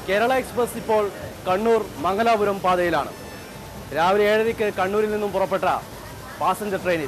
Kerala express ഇപ്പോൾ കണ്ണൂർ മംഗലാപുരം പാതയിലാണ് രാവിലെ ഏഴരയ്ക്ക് കണ്ണൂരിൽ നിന്നും പുറപ്പെട്ട പാസഞ്ചർ ട്രെയിനിൽ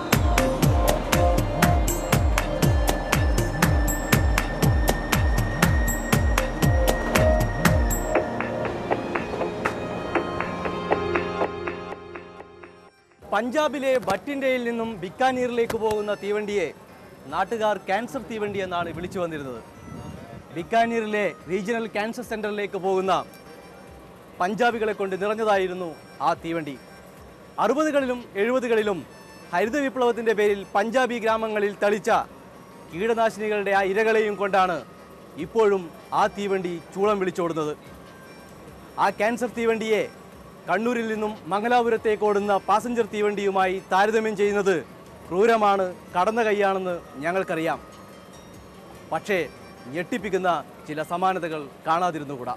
പഞ്ചാബിലെ ബറ്റിൻഡയിൽ നിന്നും ബിക്കാനീറിലേക്ക് പോകുന്ന തീവണ്ടിയെ നാട്ടുകാർ ക്യാൻസർ തീവണ്ടി എന്നാണ് വിളിച്ചു വന്നിരുന്നത് ബിക്കാനീറിലെ റീജിയണൽ ക്യാൻസർ സെന്ററിലേക്ക് പോകുന്ന പഞ്ചാബികളെ കൊണ്ട് നിറഞ്ഞതായിരുന്നു ആ തീവണ്ടി അറുപതുകളിലും എഴുപതുകളിലും ഹരിത വിപ്ലവത്തിൻ്റെ പേരിൽ പഞ്ചാബി ഗ്രാമങ്ങളിൽ തളിച്ച കീടനാശിനികളുടെ ആ ഇരകളെയും കൊണ്ടാണ് ഇപ്പോഴും ആ തീവണ്ടി ചൂളം വിളിച്ചോടുന്നത് ആ ക്യാൻസർ തീവണ്ടിയെ കണ്ണൂരിൽ നിന്നും മംഗലാപുരത്തേക്ക് ഓടുന്ന പാസഞ്ചർ തീവണ്ടിയുമായി താരതമ്യം ചെയ്യുന്നത് ക്രൂരമാണ് കടന്ന കൈയാണെന്ന് ഞങ്ങൾക്കറിയാം പക്ഷേ ഞെട്ടിപ്പിക്കുന്ന ചില സമാനതകൾ കാണാതിരുന്നുകൂടാ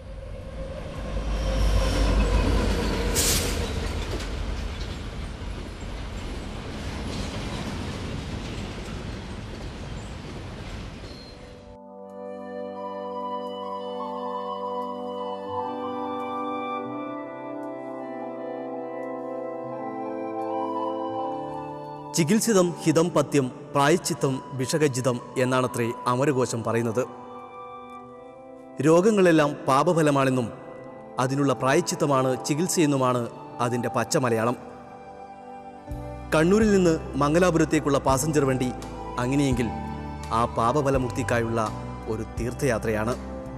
ചികിത്സിതം ഹിതം പഥ്യം പ്രായച്ചിത്തം വിഷകജിതം എന്നാണത്രേ അമരകോശം പറയുന്നത് രോഗങ്ങളെല്ലാം പാപഫലമാണെന്നും അതിനുള്ള പ്രായച്ചിത്തമാണ് ചികിത്സയെന്നുമാണ് അതിൻ്റെ പച്ച മലയാളം കണ്ണൂരിൽ നിന്ന് മംഗലാപുരത്തേക്കുള്ള പാസഞ്ചർ വണ്ടി അങ്ങനെയെങ്കിൽ ആ പാപഫലമുക്തിക്കായുള്ള ഒരു തീർത്ഥയാത്രയാണ്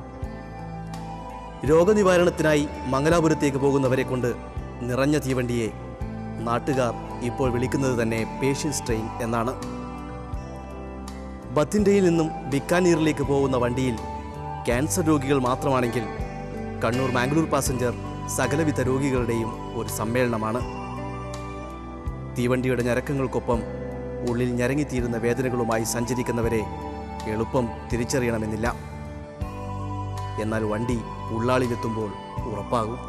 രോഗനിവാരണത്തിനായി മംഗലാപുരത്തേക്ക് പോകുന്നവരെ കൊണ്ട് നിറഞ്ഞ തീവണ്ടിയെ നാട്ടുകാർ ഇപ്പോൾ വിളിക്കുന്നത് തന്നെ പേഷ്യൻസ് ട്രെയിൻ എന്നാണ് ബത്തിൻഡയിൽ നിന്നും ബിക്കാനീറിലേക്ക് പോകുന്ന വണ്ടിയിൽ ക്യാൻസർ രോഗികൾ മാത്രമാണെങ്കിൽ കണ്ണൂർ മാംഗ്ലൂർ പാസഞ്ചർ സകലവിധ രോഗികളുടെയും ഒരു സമ്മേളനമാണ് തീവണ്ടിയുടെ ഞരക്കങ്ങൾക്കൊപ്പം ഉള്ളിൽ ഞരങ്ങിത്തീരുന്ന വേദനകളുമായി സഞ്ചരിക്കുന്നവരെ എളുപ്പം തിരിച്ചറിയണമെന്നില്ല എന്നാൽ വണ്ടി ഉള്ളാളിലെത്തുമ്പോൾ ഉറപ്പാകും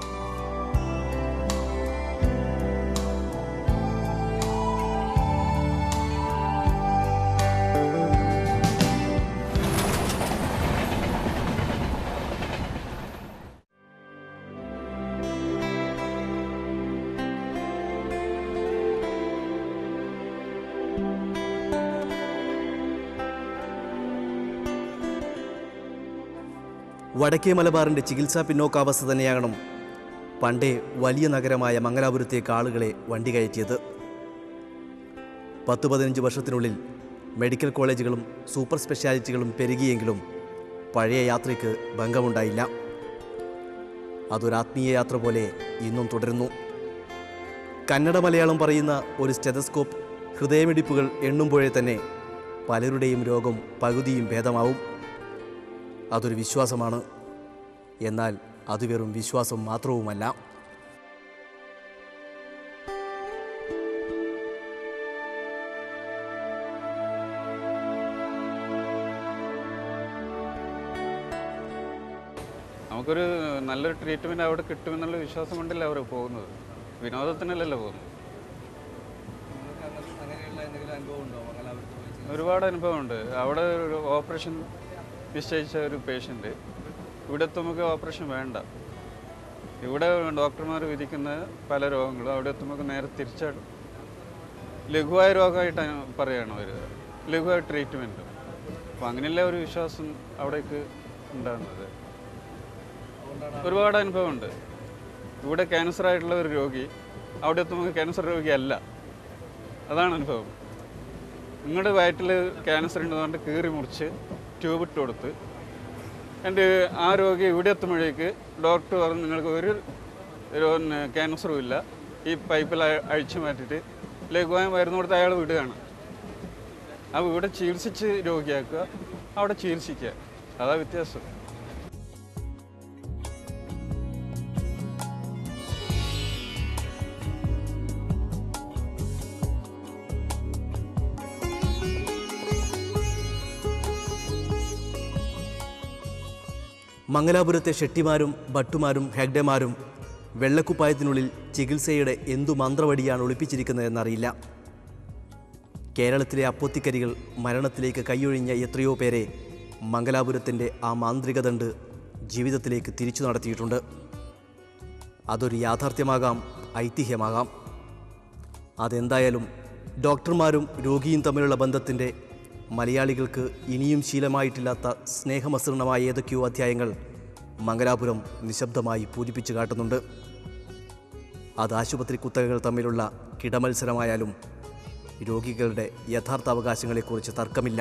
വടക്കേ മലബാറിൻ്റെ ചികിത്സാ പിന്നോക്കാവസ്ഥ തന്നെയാകണം പണ്ടേ വലിയ നഗരമായ മംഗലാപുരത്തേക്ക് ആളുകളെ വണ്ടി കയറ്റിയത് പത്ത് പതിനഞ്ച് വർഷത്തിനുള്ളിൽ മെഡിക്കൽ കോളേജുകളും സൂപ്പർ സ്പെഷ്യാലിറ്റികളും പെരുകിയെങ്കിലും പഴയ യാത്രയ്ക്ക് ഭംഗമുണ്ടായില്ല അതൊരാത്മീയ യാത്ര പോലെ ഇന്നും തുടരുന്നു കന്നഡ മലയാളം പറയുന്ന ഒരു സ്റ്റെതസ്കോപ്പ് ഹൃദയമിടിപ്പുകൾ എണ്ണുമ്പോഴേ തന്നെ പലരുടെയും രോഗം പകുതിയും ഭേദമാവും അതൊരു വിശ്വാസമാണ് എന്നാൽ അത് വെറും വിശ്വാസം മാത്രവുമല്ല നമുക്കൊരു നല്ലൊരു ട്രീറ്റ്മെൻറ്റ് അവിടെ കിട്ടുമെന്നുള്ള വിശ്വാസം കൊണ്ടല്ലേ അവർ പോകുന്നത് വിനോദത്തിനല്ലല്ലോ പോകുന്നത് ഒരുപാട് അനുഭവമുണ്ട് അവിടെ ഒരു ഓപ്പറേഷൻ നിശ്ചയിച്ച ഒരു പേഷ്യൻ്റ് ഇവിടെ നമുക്ക് ഓപ്പറേഷൻ വേണ്ട ഇവിടെ ഡോക്ടർമാർ വിധിക്കുന്ന പല രോഗങ്ങളും അവിടെ എത്തുമ്പോൾ നേരെ തിരിച്ചാണ് ലഘുവായ രോഗമായിട്ടാണ് പറയുകയാണ് അവർ ലഘുവായ ട്രീറ്റ്മെൻറ്റ് അപ്പോൾ അങ്ങനെയുള്ള ഒരു വിശ്വാസം അവിടേക്ക് ഉണ്ടാകുന്നത് ഒരുപാട് അനുഭവമുണ്ട് ഇവിടെ ക്യാൻസർ ആയിട്ടുള്ള ഒരു രോഗി അവിടെ എത്തുമ്പോൾ ക്യാൻസർ രോഗിയല്ല അതാണ് അനുഭവം നിങ്ങളുടെ വയറ്റിൽ ക്യാൻസർ ഉണ്ടെന്നുകൊണ്ട് കീറി മുറിച്ച് ട്യൂബ് ഇട്ട് കൊടുത്ത് എൻ്റെ ആ രോഗി ഇവിടെ എത്തുമ്പോഴേക്ക് ഡോക്ടർ പറഞ്ഞു നിങ്ങൾക്ക് ഒരു ഒരു ക്യാൻസറും ഇല്ല ഈ പൈപ്പിൽ അ- അഴിച്ചു മാറ്റിയിട്ട് ലഘുവായ മരുന്ന് കൊടുത്ത് അയാൾ വിടുകയാണ് അപ്പോൾ ഇവിടെ ചികിത്സിച്ച് രോഗിയാക്കുക അവിടെ ചികിത്സിക്കുക അതാ വ്യത്യാസം മംഗലാപുരത്തെ ഷെട്ടിമാരും ഭട്ടുമാരും ഹെഗ്ഡമാരും വെള്ളക്കുപ്പായത്തിനുള്ളിൽ ചികിത്സയുടെ എന്തു മന്ത്രവടിയാണ് ഒളിപ്പിച്ചിരിക്കുന്നതെന്നറിയില്ല കേരളത്തിലെ അപ്പൊത്തിക്കരികൾ മരണത്തിലേക്ക് കൈയൊഴിഞ്ഞ എത്രയോ പേരെ മംഗലാപുരത്തിൻ്റെ ആ മാന്ത്രികതണ്ട് ജീവിതത്തിലേക്ക് തിരിച്ചു നടത്തിയിട്ടുണ്ട് അതൊരു യാഥാർത്ഥ്യമാകാം ഐതിഹ്യമാകാം അതെന്തായാലും ഡോക്ടർമാരും രോഗിയും തമ്മിലുള്ള ബന്ധത്തിൻ്റെ മലയാളികൾക്ക് ഇനിയും ശീലമായിട്ടില്ലാത്ത സ്നേഹമസൃണമായ ഏതൊക്കെയോ അധ്യായങ്ങൾ മംഗലാപുരം നിശബ്ദമായി പൂരിപ്പിച്ചു കാട്ടുന്നുണ്ട് അത് ആശുപത്രി കുത്തകകൾ തമ്മിലുള്ള കിടമത്സരമായാലും രോഗികളുടെ യഥാർത്ഥ അവകാശങ്ങളെക്കുറിച്ച് തർക്കമില്ല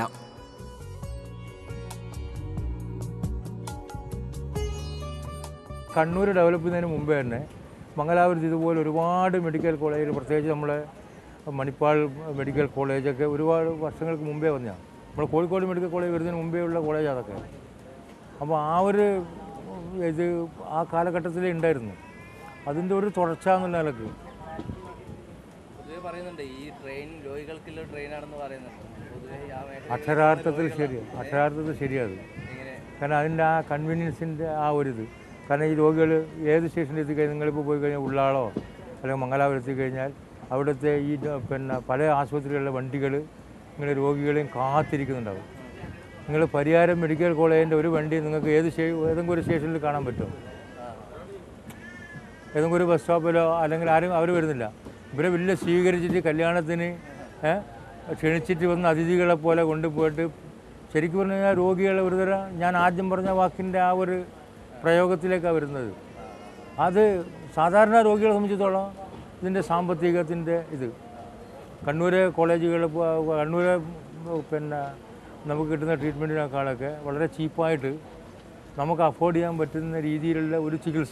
കണ്ണൂർ ഡെവലപ്പ് ചെയ്യുന്നതിന് മുമ്പേ തന്നെ മംഗലാപുരത്ത് ഇതുപോലെ ഒരുപാട് മെഡിക്കൽ കോളേജ് പ്രത്യേകിച്ച് നമ്മളെ മണിപ്പാൾ മെഡിക്കൽ കോളേജൊക്കെ ഒരുപാട് വർഷങ്ങൾക്ക് മുമ്പേ വന്നതാണ് നമ്മൾ കോഴിക്കോട് മെഡിക്കൽ കോളേജ് വരുന്നതിന് മുമ്പേ ഉള്ള കോളേജ് അതൊക്കെ അപ്പോൾ ആ ഒരു ഇത് ആ കാലഘട്ടത്തിലേ ഉണ്ടായിരുന്നു അതിൻ്റെ ഒരു തുടർച്ച എന്നുള്ള നിലക്ക് പൊതുവെ പറയുന്നുണ്ട് ഈ ട്രെയിൻ രോഗികൾക്കുള്ള ട്രെയിനാണെന്ന് പറയുന്നുണ്ട് പൊതുവെ ആ മേഖല അക്ഷരാർത്ഥത്തിൽ ശരിയാണ് അക്ഷരാർത്ഥത്തിൽ ശരിയാണ് എങ്ങനെ കാരണം അതിൻ്റെ ആ കൺവീനിയൻസിൻ്റെ ആ ഒരു ഇത് കാരണം ഈ രോഗികൾ ഏത് സ്റ്റേഷനിൽ എത്തിക്കഴിഞ്ഞാൽ നിങ്ങളിപ്പോൾ പോയി കഴിഞ്ഞാൽ ഉള്ളാളോ അല്ലെങ്കിൽ മംഗലാപുരം എത്തിക്കഴിഞ്ഞാൽ അവിടുത്തെ ഈ ഡ- പിന്നെ പല ആശുപത്രികളിലെ വണ്ടികൾ നിങ്ങൾ രോഗികളെയും കാത്തിരിക്കുന്നുണ്ടാവും നിങ്ങൾ പരിയാരം മെഡിക്കൽ കോളേജിൻ്റെ ഒരു വണ്ടി നിങ്ങൾക്ക് ഏത് സ്റ്റേ ഏതെങ്കിലും ഒരു സ്റ്റേഷനിൽ കാണാൻ പറ്റുമോ ഏതെങ്കിലും ഒരു ബസ് സ്റ്റോപ്പിലോ അല്ലെങ്കിൽ ആരും അവർ വരുന്നില്ല ഇവരെ വലിയ സ്വീകരിച്ചിട്ട് കല്യാണത്തിന് ഏ, ക്ഷണിച്ചിട്ട് വന്ന അതിഥികളെ പോലെ കൊണ്ടുപോയിട്ട് ശരിക്കും പറഞ്ഞു കഴിഞ്ഞാൽ രോഗികളെ ഒരു തരം ഞാൻ ആദ്യം പറഞ്ഞ വാക്കിൻ്റെ ആ ഒരു പ്രയോഗത്തിലേക്കാണ് വരുന്നത് അത് സാധാരണ രോഗികളെ സംബന്ധിച്ചിടത്തോളം ഇതിൻ്റെ സാമ്പത്തികത്തിൻ്റെ ഇത് കണ്ണൂരെ കോളേജുകൾ കണ്ണൂരെ പിന്നെ നമുക്ക് കിട്ടുന്ന ട്രീറ്റ്മെൻറ്റിനേക്കാളൊക്കെ വളരെ ചീപ്പായിട്ട് നമുക്ക് അഫോർഡ് ചെയ്യാൻ പറ്റുന്ന രീതിയിലുള്ള ഒരു ചികിത്സ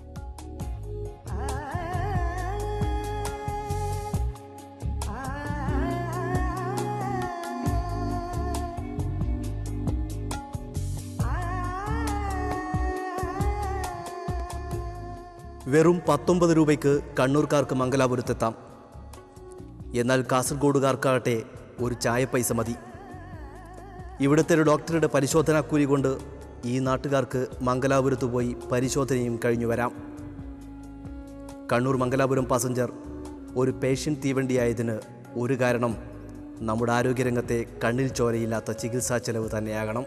വെറും പത്തൊമ്പത് രൂപയ്ക്ക് കണ്ണൂർക്കാർക്ക് മംഗലാപുരത്തെത്താം എന്നാൽ കാസർഗോഡുകാർക്കാകട്ടെ ഒരു ചായ പൈസ മതി ഇവിടുത്തെ ഒരു ഡോക്ടറുടെ പരിശോധനാക്കൂലി കൊണ്ട് ഈ നാട്ടുകാർക്ക് മംഗലാപുരത്ത് പോയി പരിശോധനയും കഴിഞ്ഞു വരാം കണ്ണൂർ മംഗലാപുരം പാസഞ്ചർ ഒരു പേഷ്യൻ തീവണ്ടിയായതിന് ഒരു കാരണം നമ്മുടെ ആരോഗ്യരംഗത്തെ കണ്ണിൽ ചോരയില്ലാത്ത ചികിത്സാ ചെലവ് തന്നെയാകണം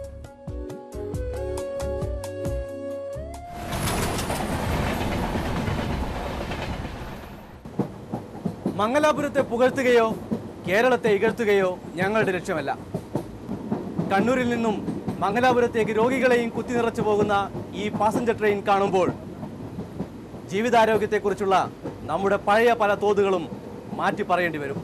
മംഗലാപുരത്തെ പുകഴ്ത്തുകയോ കേരളത്തെ ഇകഴ്ത്തുകയോ ഞങ്ങളുടെ ലക്ഷ്യമല്ല കണ്ണൂരിൽ നിന്നും മംഗലാപുരത്തേക്ക് രോഗികളെയും കുത്തിനിറച്ചു പോകുന്ന ഈ പാസഞ്ചർ ട്രെയിൻ കാണുമ്പോൾ ജീവിതാരോഗ്യത്തെക്കുറിച്ചുള്ള നമ്മുടെ പഴയ പല തോതുകളും മാറ്റി പറയേണ്ടി വരും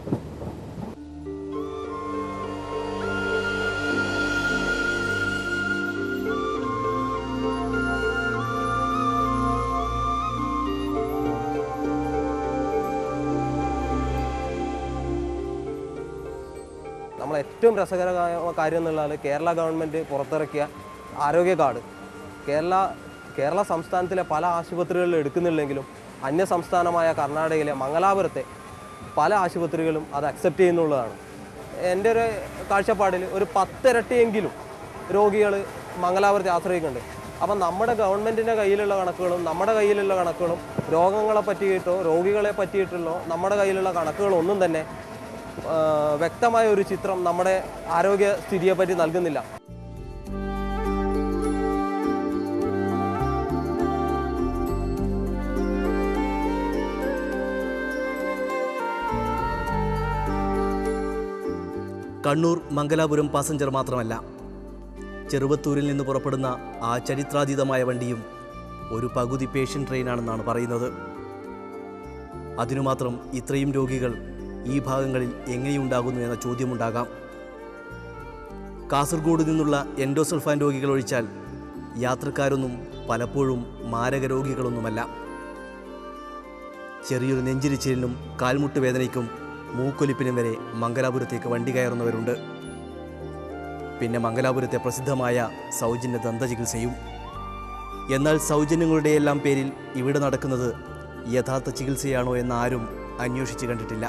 നമ്മൾ ഏറ്റവും രസകരമായ കാര്യം എന്നുള്ളത് കേരള ഗവൺമെൻറ് പുറത്തിറക്കിയ ആരോഗ്യ കാർഡ് കേരള കേരള സംസ്ഥാനത്തിലെ പല ആശുപത്രികളിൽ എടുക്കുന്നില്ലെങ്കിലും അന്യ സംസ്ഥാനമായ കർണാടകയിലെ മംഗലാപുരത്തെ പല ആശുപത്രികളും അത് അക്സെപ്റ്റ് ചെയ്യുന്നുള്ളതാണ് എൻ്റെ ഒരു കാഴ്ചപ്പാടിൽ ഒരു പത്തിരട്ടിയെങ്കിലും രോഗികൾ മംഗലാപുരത്തെ ആശ്രയിക്കുന്നുണ്ട് അപ്പം നമ്മുടെ ഗവൺമെൻറ്റിൻ്റെ കയ്യിലുള്ള കണക്കുകളും നമ്മുടെ കയ്യിലുള്ള കണക്കുകളും രോഗങ്ങളെ പറ്റിയിട്ടോ രോഗികളെ പറ്റിയിട്ടുള്ളോ നമ്മുടെ കയ്യിലുള്ള കണക്കുകളൊന്നും തന്നെ ആ, വ്യക്തമായ ഒരു ചിത്രം നമ്മുടെ ആരോഗ്യ സ്ഥിതിയെ പറ്റി നൽകുന്നില്ല കണ്ണൂർ മംഗലാപുരം പാസഞ്ചർ മാത്രമല്ല ചെറുവത്തൂരിൽ നിന്ന് പുറപ്പെടുന്ന ആ ചരിത്രാതീതമായ വണ്ടിയും ഒരു പകുതി പേഷ്യൻ ട്രെയിനാണെന്നാണ് പറയുന്നത് അതിനുമാത്രം ഇത്രയും രോഗികൾ ഈ ഭാഗങ്ങളിൽ എങ്ങനെയുണ്ടാകുന്നു എന്ന ചോദ്യമുണ്ടാകാം കാസർഗോഡ് നിന്നുള്ള എൻഡോസൾഫാൻ രോഗികൾ ഒഴിച്ചാൽ യാത്രക്കാരൊന്നും പലപ്പോഴും മാരക രോഗികളൊന്നുമല്ല ചെറിയൊരു നെഞ്ചിരിച്ചിലിനും കാൽമുട്ട് വേദനയ്ക്കും മൂക്കൊലിപ്പിനും വരെ മംഗലാപുരത്തേക്ക് വണ്ടി കയറുന്നവരുണ്ട് പിന്നെ മംഗലാപുരത്തെ പ്രസിദ്ധമായ സൗജന്യ ദന്തചികിത്സയും എന്നാൽ സൗജന്യങ്ങളുടെയെല്ലാം പേരിൽ ഇവിടെ നടക്കുന്നത് യഥാർത്ഥ ചികിത്സയാണോ എന്ന് ആരും അന്വേഷിച്ച് കണ്ടിട്ടില്ല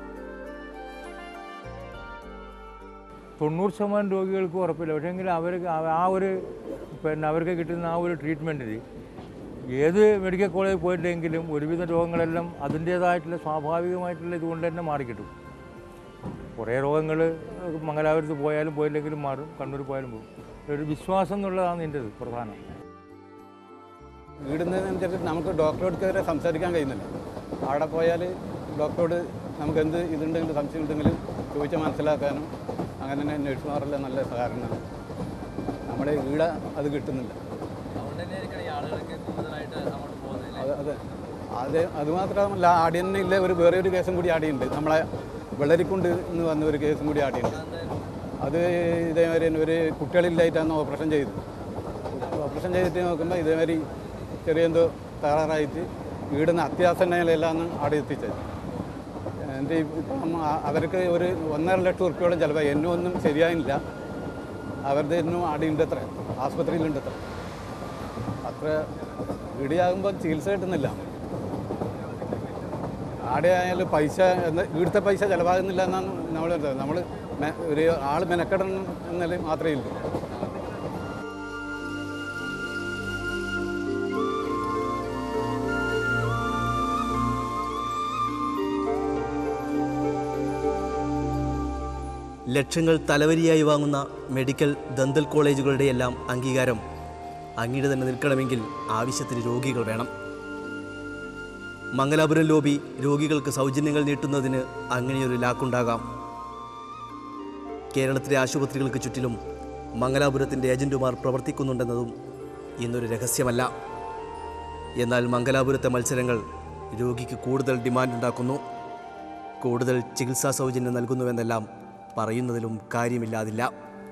തൊണ്ണൂറ് ശതമാനം രോഗികൾക്ക് ഉറപ്പില്ല പക്ഷേങ്കിൽ അവർക്ക് ആ- ആ ഒരു പിന്നെ അവർക്ക് കിട്ടുന്ന ആ ഒരു ട്രീറ്റ്മെൻറ്റിൽ ഏത് മെഡിക്കൽ കോളേജിൽ പോയിട്ടെങ്കിലും ഒരുവിധ രോഗങ്ങളെല്ലാം അതിൻ്റേതായിട്ടുള്ള സ്വാഭാവികമായിട്ടുള്ള ഇതുകൊണ്ട് തന്നെ മാറിക്കിട്ടും കുറേ രോഗങ്ങൾ മംഗലാപുരത്ത് പോയാലും പോയില്ലെങ്കിലും മാറും കണ്ണൂർ പോയാലും പോകും ഒരു വിശ്വാസം എന്നുള്ളതാണ് എൻ്റെ പ്രധാനം വീടുന്നതിനനുസരിച്ച് നമുക്ക് ഡോക്ടറോട് വരെ സംസാരിക്കാൻ കഴിയുന്നില്ല അവിടെ പോയാൽ ഡോക്ടറോട് നമുക്ക് എന്ത് ഇതുണ്ടെങ്കിലും സംശയം ഉണ്ടെങ്കിലും ചോദിച്ച് മനസ്സിലാക്കാനും അങ്ങനെ തന്നെ നഴ്സുമാരെല്ലാം നല്ല സഹകരണമാണ് നമ്മുടെ ഈട അത് കിട്ടുന്നില്ല അത് അതെ അത് അതുമാത്രമല്ല ആടി തന്നെ ഇല്ല ഒരു വേറെ ഒരു കേസും കൂടി ആടിയുണ്ട് നമ്മളെ വെള്ളരിക്കുണ്ട് എന്ന് വന്ന ഒരു കേസും കൂടി ആടിയുണ്ട് അത് ഇതേമാതിരി തന്നെ ഒരു കുട്ടികളില്ലായിട്ടാണ് ഓപ്പറേഷൻ ചെയ്തത് ഓപ്പറേഷൻ ചെയ്തിട്ട് നോക്കുമ്പോൾ ഇതേമാതിരി ചെറിയ എന്തോ തകരാറായിട്ട് വീടിന് അത്യാസന്നയിലെല്ലാം ആടെ എത്തിച്ചത് എൻ്റെ ഇപ്പം ആ- അവർക്ക് ഒരു ഒന്നര ലക്ഷം ഉറുപ്പിയോളം ചിലവായി എന്നും ഒന്നും ശരിയായില്ല അവരുടെ എന്നും ആടെയുണ്ട് അത്ര ആസ്പത്രിയിലുണ്ട് അത്ര അത്ര ഇടിയാകുമ്പോൾ ചികിത്സ കിട്ടുന്നില്ല ആടെ ആയാലും പൈസ എന്ന് ഇവിടുത്തെ പൈസ ചിലവാകുന്നില്ല എന്നാണ് നമ്മൾ നമ്മൾ ഒരു ആൾ മെനക്കെടണം എന്നതിൽ മാത്രമേ ഉള്ളൂ ലക്ഷങ്ങൾ തലവരിയായി വാങ്ങുന്ന മെഡിക്കൽ ദന്തൽ കോളേജുകളുടെ എല്ലാം അംഗീകാരം അങ്ങയുടെ തന്നെ നിൽക്കണമെങ്കിൽ ആവശ്യത്തിന് രോഗികൾ വേണം മംഗലാപുരം ലോബി രോഗികൾക്ക് സൗജന്യങ്ങൾ നീട്ടുന്നതിന് അങ്ങനെയൊരു ലാക്കുണ്ടാകാം കേരളത്തിലെ ആശുപത്രികൾക്ക് ചുറ്റിലും മംഗലാപുരത്തിൻ്റെ ഏജന്റുമാർ പ്രവർത്തിക്കുന്നുണ്ടെന്നതും ഇന്നൊരു രഹസ്യമല്ല എന്നാൽ മംഗലാപുരത്തെ മത്സരങ്ങൾ രോഗിക്ക് കൂടുതൽ ഡിമാൻഡ് ഉണ്ടാക്കുന്നു കൂടുതൽ ചികിത്സാ സൗജന്യം നൽകുന്നുവെന്നെല്ലാം പറയുന്നതിലും കാര്യമില്ലാതില്ല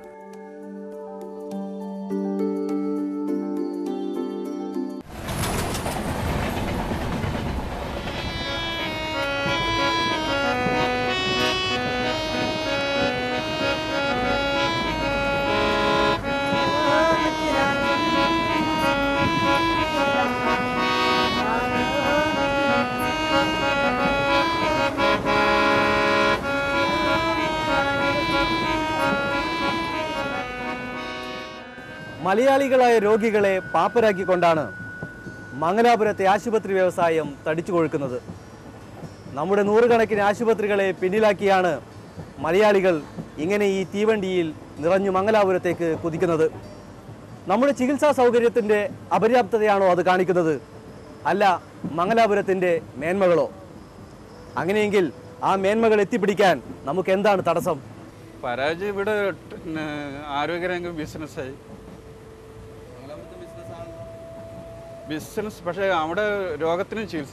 മലയാളികളായ രോഗികളെ പാപ്പരാക്കിക്കൊണ്ടാണ് മംഗലാപുരത്തെ ആശുപത്രി വ്യവസായം തടിച്ചു കൊഴുക്കുന്നത് നമ്മുടെ നൂറുകണക്കിന് ആശുപത്രികളെ പിന്നിലാക്കിയാണ് മലയാളികൾ ഇങ്ങനെ ഈ തീവണ്ടിയിൽ നിറഞ്ഞു മംഗലാപുരത്തേക്ക് കുതിക്കുന്നത് നമ്മുടെ ചികിത്സാ സൗകര്യത്തിൻ്റെ അപര്യാപ്തതയാണോ അത് കാണിക്കുന്നത് അല്ല മംഗലാപുരത്തിൻ്റെ മേന്മകളോ അങ്ങനെയെങ്കിൽ ആ മേന്മകൾ എത്തിപ്പിടിക്കാൻ നമുക്ക് എന്താണ് തടസ്സം പരാജയം ഇവിടെ പിന്നെ ആരോഗ്യരംഗം ബിസിനസ്സായി ബിസിനസ് പക്ഷേ അവിടെ രോഗത്തിന് ചികിത്സ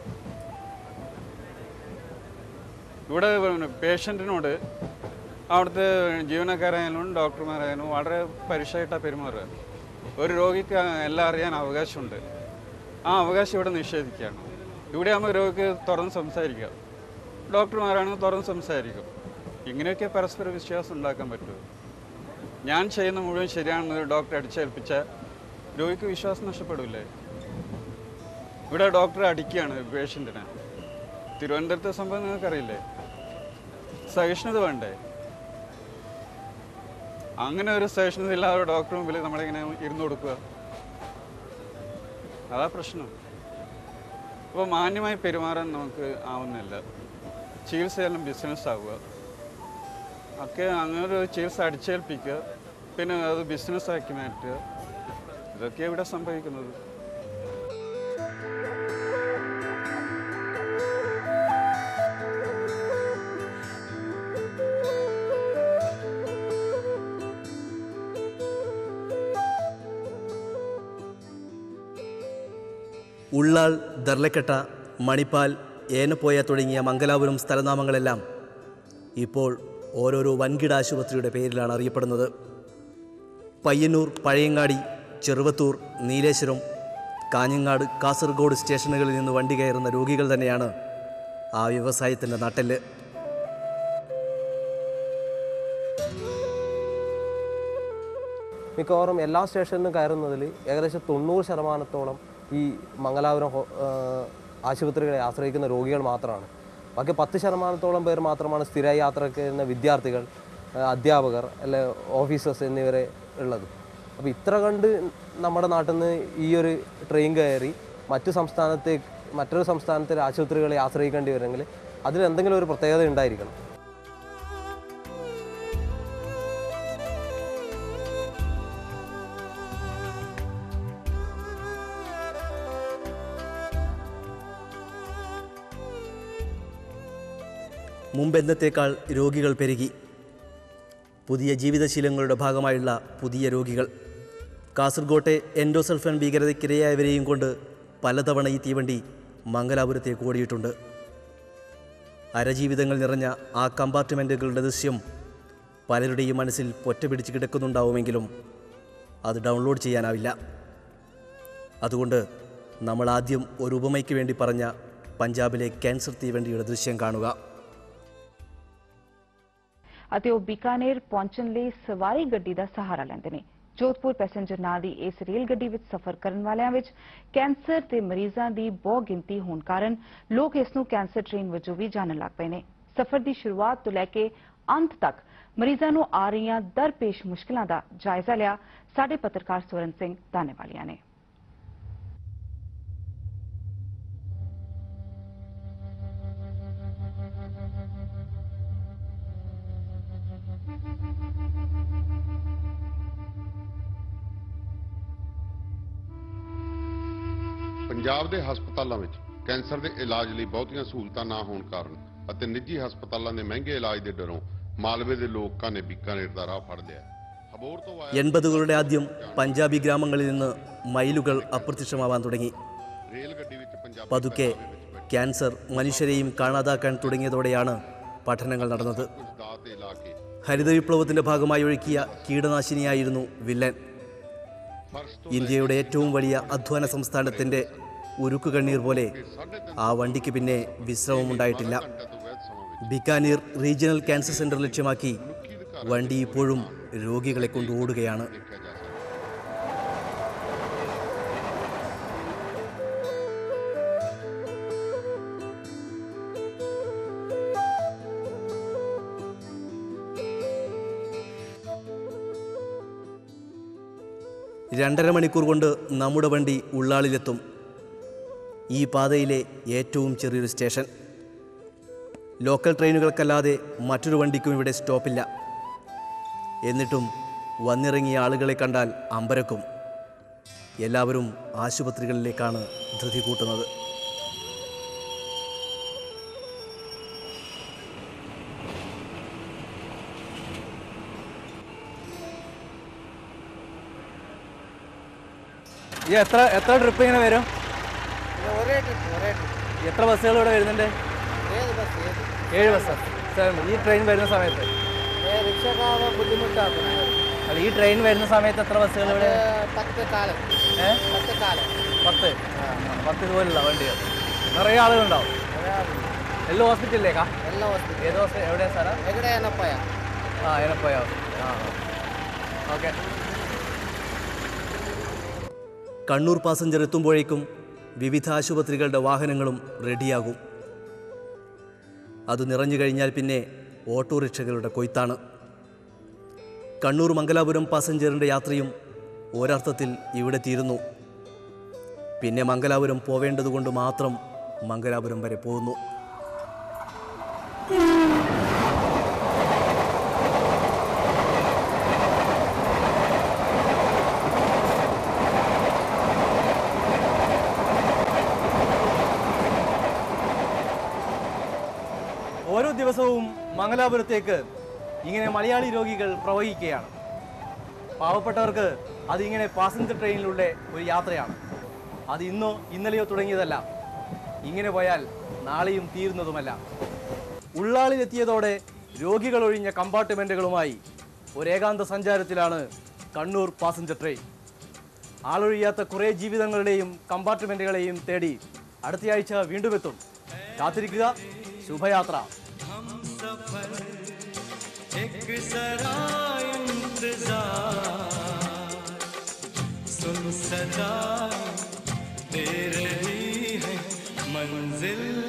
ഇവിടെ പേഷ്യൻറ്റിനോട് അവിടുത്തെ ജീവനക്കാരായാലും ഡോക്ടർമാരായാലും വളരെ പരുഷമായിട്ടാണ് പെരുമാറുക ഒരു രോഗിക്ക് എല്ലാം അറിയാൻ അവകാശമുണ്ട് ആ അവകാശം ഇവിടെ നിഷേധിക്കുകയാണ് ഇവിടെ ആകുമ്പോൾ രോഗിക്ക് തുറന്ന് സംസാരിക്കാം ഡോക്ടർമാരാണെങ്കിൽ തുറന്ന് സംസാരിക്കും ഇങ്ങനെയൊക്കെ പരസ്പര വിശ്വാസം ഉണ്ടാക്കാൻ പറ്റുമോ ഞാൻ ചെയ്യുന്ന മുഴുവൻ ശരിയാണെന്ന് ഒരു ഡോക്ടറെ അടിച്ചേൽപ്പിച്ച രോഗിക്ക് വിശ്വാസം നഷ്ടപ്പെടില്ലേ ഇവിടെ ഡോക്ടറെ അടിക്കുകയാണ് പേഷ്യൻറ്റിനെ തിരുവനന്തപുരത്തെ സംഭവം നിങ്ങൾക്കറിയില്ലേ സഹിഷ്ണുത വേണ്ടേ അങ്ങനെ ഒരു സഹിഷ്ണുത ഇല്ലാതെ ഡോക്ടർ മുമ്പിൽ നമ്മളിങ്ങനെ ഇരുന്ന് കൊടുക്കുക അതാ പ്രശ്നം അപ്പോൾ മാന്യമായി പെരുമാറാൻ നമുക്ക് ആവുന്നില്ല ചികിത്സയെല്ലാം ബിസിനസ് ആവുക ഒക്കെ അങ്ങനെ ഒരു ചികിത്സ അടിച്ചേൽപ്പിക്കുക പിന്നെ അത് ബിസിനസ്സാക്കി മാറ്റുക ഇതൊക്കെ ഇവിടെ സംഭവിക്കുന്നത് ഉള്ളാൾ ദർലക്കെട്ട മണിപ്പാൽ ഏനപ്പോയ തുടങ്ങിയ മംഗലാപുരം സ്ഥലനാമങ്ങളെല്ലാം ഇപ്പോൾ ഓരോരോ വൻകിട ആശുപത്രിയുടെ പേരിലാണ് അറിയപ്പെടുന്നത് പയ്യന്നൂർ പഴയങ്ങാടി ചെറുവത്തൂർ നീലേശ്വരം കാഞ്ഞങ്ങാട് കാസർഗോഡ് സ്റ്റേഷനുകളിൽ നിന്ന് വണ്ടി കയറുന്ന രോഗികൾ തന്നെയാണ് ആ വ്യവസായത്തിൻ്റെ നട്ടെല്ല് മിക്കവാറും എല്ലാ സ്റ്റേഷനിലും കയറുന്നതിൽ ഏകദേശം തൊണ്ണൂറ് ശതമാനത്തോളം ഈ മംഗലാപുരം ഹോ- ആ, ആശുപത്രികളെ ആശ്രയിക്കുന്ന രോഗികൾ മാത്രമാണ് ബാക്കി പത്ത് ശതമാനത്തോളം പേർ മാത്രമാണ് സ്ഥിര യാത്രയ്ക്ക് വരുന്ന വിദ്യാർത്ഥികൾ ആ, അധ്യാപകർ അല്ലെ ഓഫീസേഴ്സ് എന്നിവരെ ഉള്ളത് അപ്പോൾ ഇത്ര കണ്ട് നമ്മുടെ നാട്ടിൽ നിന്ന് ഈ ഒരു ട്രെയിൻ കയറി മറ്റു സംസ്ഥാനത്തേക്ക് മറ്റൊരു സംസ്ഥാനത്തിലെ ആശുപത്രികളെ ആശ്രയിക്കേണ്ടി വരുമെങ്കിൽ അതിൽ എന്തെങ്കിലും ഒരു പ്രത്യേകത ഉണ്ടായിരിക്കണം മുമ്പെന്നത്തേക്കാൾ രോഗികൾ പെരുകി പുതിയ ജീവിതശീലങ്ങളുടെ ഭാഗമായുള്ള പുതിയ രോഗികൾ കാസർഗോട്ടെ എൻഡോസൾഫൻ ഭീകരതയ്ക്കിരയായവരെയും കൊണ്ട് പലതവണ ഈ തീവണ്ടി മംഗലാപുരത്തേക്ക് ഓടിയിട്ടുണ്ട് അരജീവിതങ്ങൾ നിറഞ്ഞ ആ കമ്പാർട്ട്മെൻറ്റുകളുടെ ദൃശ്യം പലരുടെയും മനസ്സിൽ പൊറ്റ പിടിച്ച് കിടക്കുന്നുണ്ടാവുമെങ്കിലും അത് ഡൗൺലോഡ് ചെയ്യാനാവില്ല അതുകൊണ്ട് നമ്മൾ ആദ്യം ഒരു ഉപമയ്ക്ക് വേണ്ടി പറഞ്ഞ പഞ്ചാബിലെ ക്യാൻസർ തീവണ്ടിയുടെ ദൃശ്യം കാണുക ਅਤੇ ਉਹ ਬੀਕਾਨੇਰ ਪਹੁੰਚਣ ਲਈ ਸਵਾਰੀ ਗੱਡੀ ਦਾ ਸਹਾਰਾ ਲੈਂਦੇ ਨੇ ਜੋਧਪੁਰ ਪੈਸੇਂਜਰ ਨਾਂ ਦੀ ਇਸ ਰੇਲ ਗੱਡੀ ਵਿੱਚ ਸਫ਼ਰ ਕਰਨ ਵਾਲਿਆਂ ਵਿੱਚ ਕੈਂਸਰ ਦੇ ਮਰੀਜ਼ਾਂ ਦੀ ਬਹੁ ਗਿਣਤੀ ਹੋਣ ਕਾਰਨ ਲੋਕ ਇਸ ਨੂੰ ਕੈਂਸਰ ਟ੍ਰੇਨ ਵਜੋਂ ਵੀ ਜਾਣਨ ਲੱਗ ਪਏ ਨੇ ਸਫ਼ਰ ਦੀ ਸ਼ੁਰੂਆਤ ਤੋਂ ਲੈ ਕੇ ਅੰਤ ਤੱਕ ਮਰੀਜ਼ਾਂ ਨੂੰ ਆ ਰਹੀਆਂ ਦਰਪੇਸ਼ ਮੁਸ਼ਕਲਾਂ ਦਾ ਜਾਇਜ਼ਾ ਲਿਆ ਸਾਡੇ ਪੱਤਰਕਾਰ ਸਵਰਨ ਸਿੰਘ ਦਾਨੇਵਾਲੀਆ ਨੇ ਪੰਜਾਬ ਦੇ ਹਸਪਤਾਲਾਂ ਵਿੱਚ ਕੈਂਸਰ ਦੇ ਇਲਾਜ ਲਈ ਬਹੁਤੀਆਂ ਸਹੂਲਤਾਂ ਨਾ ਹੋਣ ਕਾਰਨ ਅਤੇ ਨਿੱਜੀ ਹਸਪਤਾਲਾਂ ਦੇ ਮਹਿੰਗੇ ਇਲਾਜ ਦੇ ਡਰੋਂ ਮਾਲਵੇ ਦੇ ਲੋਕਾਂ ਨੇ ਬੀਕਾਨੇਰ ਦਾ ਰਾਹ ਫੜ ਲਿਆ ਹਬੋਰ ਤੋਂ ਆਇਆ എൺപതുകളുടെ ആദ്യം പഞ്ചാബി ഗ്രാമങ്ങളിൽ നിന്ന് മയിലുകൾ അപ്രത്യക്ഷമാവാൻ തുടങ്ങി ਰੇਲ ਗੱਡੀ ਵਿੱਚ ਪੰਜਾਬੀ പതുക്കെ ക്യാൻസർ മനുഷ്യരെയും കാണാതാക്കാൻ തുടങ്ങിയതോടെയാണ് പഠനങ്ങൾ നടന്നത് ਕੁਝ ਦਾਅ ਤੇ ਲਾ ਕੇ ഹരിത വിപ്ലവത്തിന്റെ ഭാഗമായി ഒഴുക്കിയ കീടനാശിനിയായിരുന്നു വില്ലൻ ਫਰਸ਼ ਤੋਂ ഇന്ത്യയുടെ ഏറ്റവും വലിയ അധ്വാന സംസ്ഥാനത്തിന്റെ ഉരുക്കു കണ്ണീർ പോലെ ആ വണ്ടിക്ക് പിന്നെ വിശ്രമമുണ്ടായിട്ടില്ല ਘੰਟੇ ਤੋਂ ਵੱਧ ਸਮਾਂ ਵਿੱਚ ബിക്കാനീർ റീജിയണൽ ക്യാൻസർ സെന്റർ ലക്ഷ്യമാക്കി വണ്ടി ഇപ്പോഴും രോഗികളെ കൊണ്ട് ഓടുകയാണ് ਦੇਖਿਆ ਜਾ ਸਕਦਾ രണ്ടര മണിക്കൂർ കൊണ്ട് നമ്മുടെ വണ്ടി ഉള്ളാളിലെത്തും ഈ പാതയിലെ ഏറ്റവും ചെറിയൊരു സ്റ്റേഷൻ ലോക്കൽ ട്രെയിനുകൾക്കല്ലാതെ മറ്റൊരു വണ്ടിക്കും ഇവിടെ സ്റ്റോപ്പില്ല എന്നിട്ടും വന്നിറങ്ങിയ ആളുകളെ കണ്ടാൽ അമ്പരക്കും എല്ലാവരും ആശുപത്രികളിലേക്കാണ് ധൃതി കൂട്ടുന്നത് ഈ എത്ര എത്ര ട്രിപ്പ് ഇങ്ങനെ വരും ഒരേ ട്രിപ്പ് ഒരേ ട്രിപ്പ് എത്ര ബസ്സുകൾ ഇവിടെ വരുന്നുണ്ട് ഏത് ബസ് ഏത് ഏഴ് ബസ് ഈ ട്രെയിൻ വരുന്ന സമയത്ത് ഏ റിക്ഷക്കാവ് ബുദ്ധിമുട്ടാക്കും അല്ല ഈ ട്രെയിൻ വരുന്ന സമയത്ത് എത്ര ബസ്സുകൾ ഇവിടെ പത്ത് കാലം ഏ പത്ത് കാലം പത്ത് പത്ത് ഇതുപോലുള്ള വണ്ടികൾ നിറയെ ആളുകളുണ്ടാവും എല്ലാ ഹോസ്പിറ്റലിലേക്കാ ಎಲ್ಲ ಹೋಗ್ತೀವಿ ഏത് ഹോസ്പിറ്റൽ എവിടെയാ സാറാ ಹೆಗಡೆ ಏನಪ್ಪಯ್ಯ ആ എനപ്പോയ ആ ഓക്കെ കണ്ണൂർ പാസഞ്ചർ എത്തുമ്പോഴേക്കും വിവിധ ആശുപത്രികളുടെ വാഹനങ്ങളും റെഡിയാകും അത് നിറഞ്ഞു കഴിഞ്ഞാൽ പിന്നെ ഓട്ടോറിക്ഷകളുടെ കൊയ്ത്താണ് കണ്ണൂർ മംഗലാപുരം പാസഞ്ചറിൻ്റെ യാത്രയും ഒരർത്ഥത്തിൽ ഇവിടെ തീരുന്നു പിന്നെ മംഗലാപുരം പോവേണ്ടതുകൊണ്ട് മാത്രം മംഗലാപുരം വരെ പോകുന്നു ഓരോ ദിവസവും മംഗലാപുരത്തേക്ക് ഇങ്ങനെ മലയാളി രോഗികൾ പ്രവഹിക്കുകയാണ് പാവപ്പെട്ടവർക്ക് അതിങ്ങനെ പാസഞ്ചർ ട്രെയിനിലൂടെ ഒരു യാത്രയാണ് അത് ഇന്നോ ഇന്നലെയോ തുടങ്ങിയതല്ല ഇങ്ങനെ പോയാൽ നാളെയും തീരുന്നതുമല്ല ഉള്ളാളിലെത്തിയതോടെ രോഗികൾ ഒഴിഞ്ഞ കമ്പാർട്ട്മെൻറ്റുകളുമായി ഒരേകാന്ത സഞ്ചാരത്തിലാണ് കണ്ണൂർ പാസഞ്ചർ ട്രെയിൻ ആളൊഴിയാത്ത കുറേ ജീവിതങ്ങളുടെയും കമ്പാർട്ട്മെൻറ്റുകളെയും തേടി അടുത്തയാഴ്ച വീണ്ടും എത്തും കാത്തിരിക്കുക ശുഭയാത്ര एक जरा इंतजार सुन सदा दे रही है मंजिल